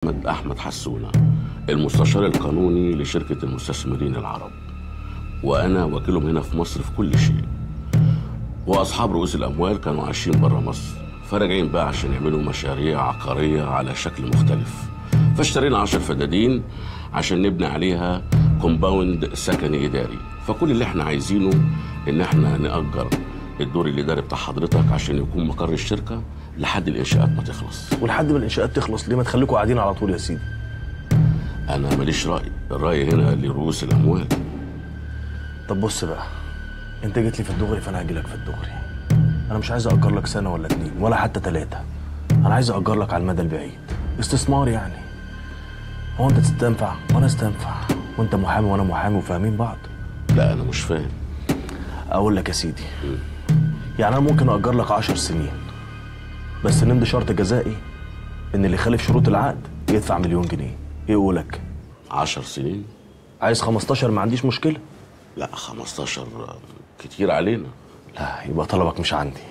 محمد أحمد حسونة المستشار القانوني لشركة المستثمرين العرب وأنا وكيلهم هنا في مصر في كل شيء وأصحاب رؤوس الأموال كانوا عايشين برا مصر فراجعين بقى عشان يعملوا مشاريع عقارية على شكل مختلف فاشترينا عشر فدادين عشان نبني عليها كومباوند سكني إداري فكل اللي احنا عايزينه إن احنا نأجر الدور الإداري بتاع حضرتك عشان يكون مقر الشركة لحد الإنشاءات ما تخلص ولحد ما الانشاءات تخلص ليه ما تخليكوا قاعدين على طول يا سيدي أنا ماليش رأي الرأي هنا لرؤوس الأموال طب بص بقى انت جيت لي في الدغري فانا هاجي لك في الدغري انا مش عايز اجر لك سنه ولا اتنين ولا حتى تلاته انا عايز اجر لك على المدى البعيد استثمار يعني هو انت تستنفع وانا استنفع وانت محامي وانا محامي وفاهمين بعض لا أنا مش فاهم اقول لك يا سيدي يعني انا ممكن اجر لك عشر سنين بس نمضي شرط جزائي ان اللي يخالف شروط العقد يدفع مليون جنيه ايه قولك عشر سنين عايز 15 ما عنديش مشكله لا 15 كتير علينا لا يبقى طلبك مش عندي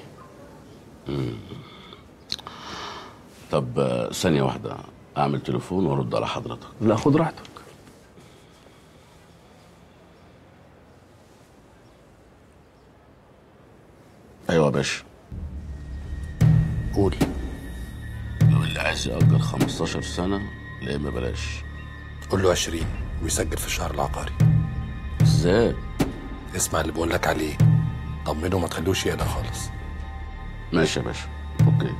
طب آه، ثانية واحدة أعمل تليفون وأرد على حضرتك لا خد راحتك أيوة يا باشا قول لو اللي عايز يأجر 15 سنة لا إما بلاش قول له 20 ويسجل في الشهر العقاري إزاي؟ اسمع اللي بقول لك عليه طمنه وما تخلوش يقلق خالص ماشي يا باشا أوكي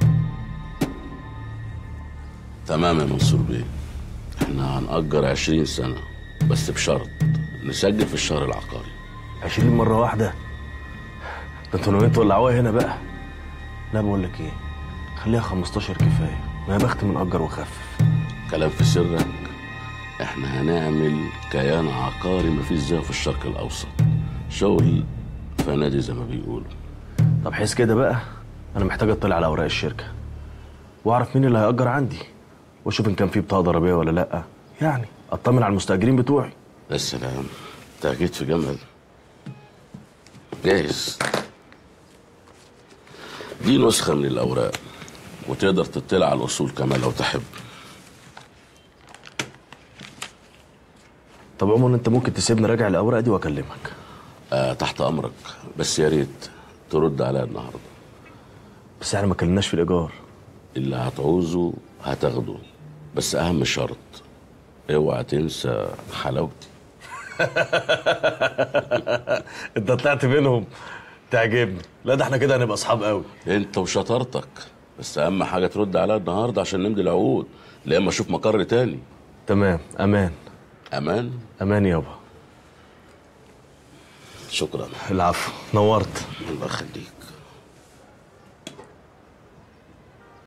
تمام يا منصور بيه احنا هنأجر 20 سنة بس بشرط نسجل في الشهر العقاري 20 مره واحده ده انتوا ناويين تولعوها هنا بقى لا بقول لك ايه خليها 15 كفايه ما يا بخت من اجر وخفف كلام في سرك احنا هنعمل كيان عقاري مفيش زيه في الشرق الأوسط شغل فنادي زي ما بيقولوا طب حس كده بقى انا محتاج اطلع على اوراق الشركه واعرف مين اللي هيأجر عندي واشوف ان كان في بطاقه ضريبيه ولا لا يعني اطمن على المستاجرين بتوعي يا سلام انت جيت في جمل جاهز دي نسخة من الأوراق وتقدر تطلع على الأصول كمان لو تحب طب عموما انت ممكن تسيبني راجع الاوراق دي واكلمك آه تحت أمرك بس يا ريت ترد عليا النهاردة بس احنا ما كلمناش في الايجار اللي هتعوزه هتاخده بس أهم شرط اوعى تنسى حلاوتي انت طلعت منهم تعجبني لا ده احنا كده هنبقى اصحاب قوي انت وشطارتك بس اهم حاجه ترد عليا النهارده عشان نمضي العقود لا اما اشوف مقر تاني تمام امان امان امان يابا شكرا العفو نورت الله يخليك